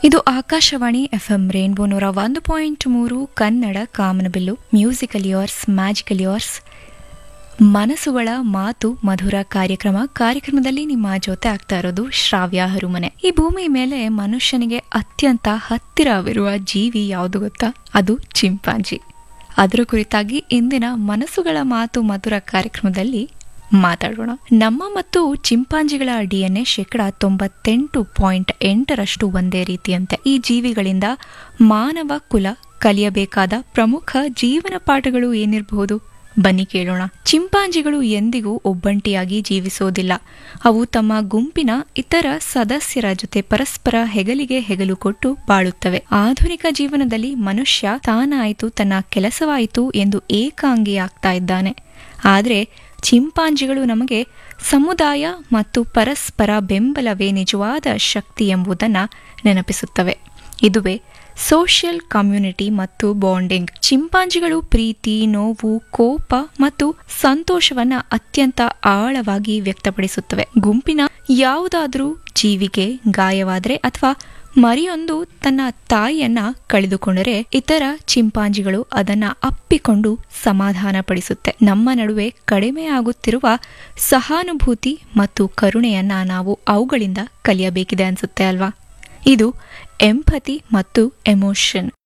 ಇದು Akashvani FM rainbow ನೂರ ಒಂದು ಪಾಯಿಂಟ್ ಮೂರು ಕನ್ನಡ ಕಾಮನಬಿಲ್ಲು ಮ್ಯೂಸಿಕಲ್ ಯೋರ್ಸ್ ಮ್ಯಾಜಿಕಲ್ ಯೋರ್ಸ್ ಮನಸ್ಸುಗಳ ಮಾತು ಮಧುರ ಕಾರ್ಯಕ್ರಮ ಕಾರ್ಯಕ್ರಮದಲ್ಲಿ ನಿಮ್ಮ ಜೊತೆ ಆಗ್ತಾ ಇರೋದು ಶ್ರಾವ್ಯ ಹರುಮನೆ ಈ ಭೂಮಿ ಮೇಲೆ ಮನುಷ್ಯನಿಗೆ ಅತ್ಯಂತ ಹತ್ತಿರವಿರುವ ಜೀವಿ ಯಾವುದು ಗೊತ್ತಾ ಅದು ಚಿಂಪಾಂಜಿ ಅದರ ಕುರಿತಾಗಿ ಇಂದಿನ ಮನಸ್ಸುಗಳ ಮಾತು ಮಧುರ ಕಾರ್ಯಕ್ರಮದಲ್ಲಿ ಮಾತಾಡೋಣ ನಮ್ಮ ಮತ್ತು ಚಿಂಪಾಂಜಿಗಳ ಡಿಎನ್ಎ ಶೇಕಡ ತೊಂಬತ್ತೆಂಟು ಪಾಯಿಂಟ್ ಎಂಟರಷ್ಟು ಒಂದೇ ರೀತಿಯಂತೆ ಈ ಜೀವಿಗಳಿಂದ ಮಾನವ ಕುಲ ಕಲಿಯಬೇಕಾದ ಪ್ರಮುಖ ಜೀವನ ಪಾಠಗಳು ಏನಿರಬಹುದು ಬನ್ನಿ ಕೇಳೋಣ ಚಿಂಪಾಂಜಿಗಳು ಎಂದಿಗೂ ಒಬ್ಬಂಟಿಯಾಗಿ ಜೀವಿಸೋದಿಲ್ಲ ಅವು ತಮ್ಮ ಗುಂಪಿನ ಇತರ ಸದಸ್ಯರ ಜೊತೆ ಪರಸ್ಪರ ಹೆಗಲಿಗೆ ಹೆಗಲು ಕೊಟ್ಟು ಬಾಳುತ್ತವೆ ಆಧುನಿಕ ಜೀವನದಲ್ಲಿ ಮನುಷ್ಯ ತಾನಾಯಿತು ತನ್ನ ಕೆಲಸವಾಯಿತು ಎಂದು ಏಕಾಂಗಿಯಾಗ್ತಾ ಇದ್ದಾನೆ ಆದರೆ ಚಿಂಪಾಂಜಿಗಳು ನಮಗೆ ಸಮುದಾಯ ಮತ್ತು ಪರಸ್ಪರ ಬೆಂಬಲವೇ ನಿಜವಾದ ಶಕ್ತಿ ಎಂಬುದನ್ನು ನೆನಪಿಸುತ್ತವೆ ಇದುವೇ ಸೋಷಿಯಲ್ ಕಮ್ಯುನಿಟಿ ಮತ್ತು ಬಾಂಡಿಂಗ್ ಚಿಂಪಾಂಜಿಗಳು ಪ್ರೀತಿ ನೋವು ಕೋಪ ಮತ್ತು ಸಂತೋಷವನ್ನ ಅತ್ಯಂತ ಆಳವಾಗಿ ವ್ಯಕ್ತಪಡಿಸುತ್ತವೆ ಗುಂಪಿನ ಯಾವುದಾದ್ರೂ ಜೀವಿಗೆ ಗಾಯವಾದರೆ ಅಥವಾ ಮರಿಯೊಂದು ತನ್ನ ತಾಯಿಯನ್ನ ಕಳೆದುಕೊಂಡರೆ ಇತರ ಚಿಂಪಾಂಜಿಗಳು ಅದನ್ನ ಅಪ್ಪಿಕೊಂಡು ಸಮಾಧಾನ ಪಡಿಸುತ್ತೆ ನಮ್ಮ ನಡುವೆ ಕಡಿಮೆಯಾಗುತ್ತಿರುವ ಸಹಾನುಭೂತಿ ಮತ್ತು ಕರುಣೆಯನ್ನ ನಾವು ಅವುಗಳಿಂದ ಕಲಿಯಬೇಕಿದೆ ಅನ್ಸುತ್ತೆ ಅಲ್ವಾ ಇದು ಎಂಪತಿ ಮತ್ತು ಎಮೋಷನ್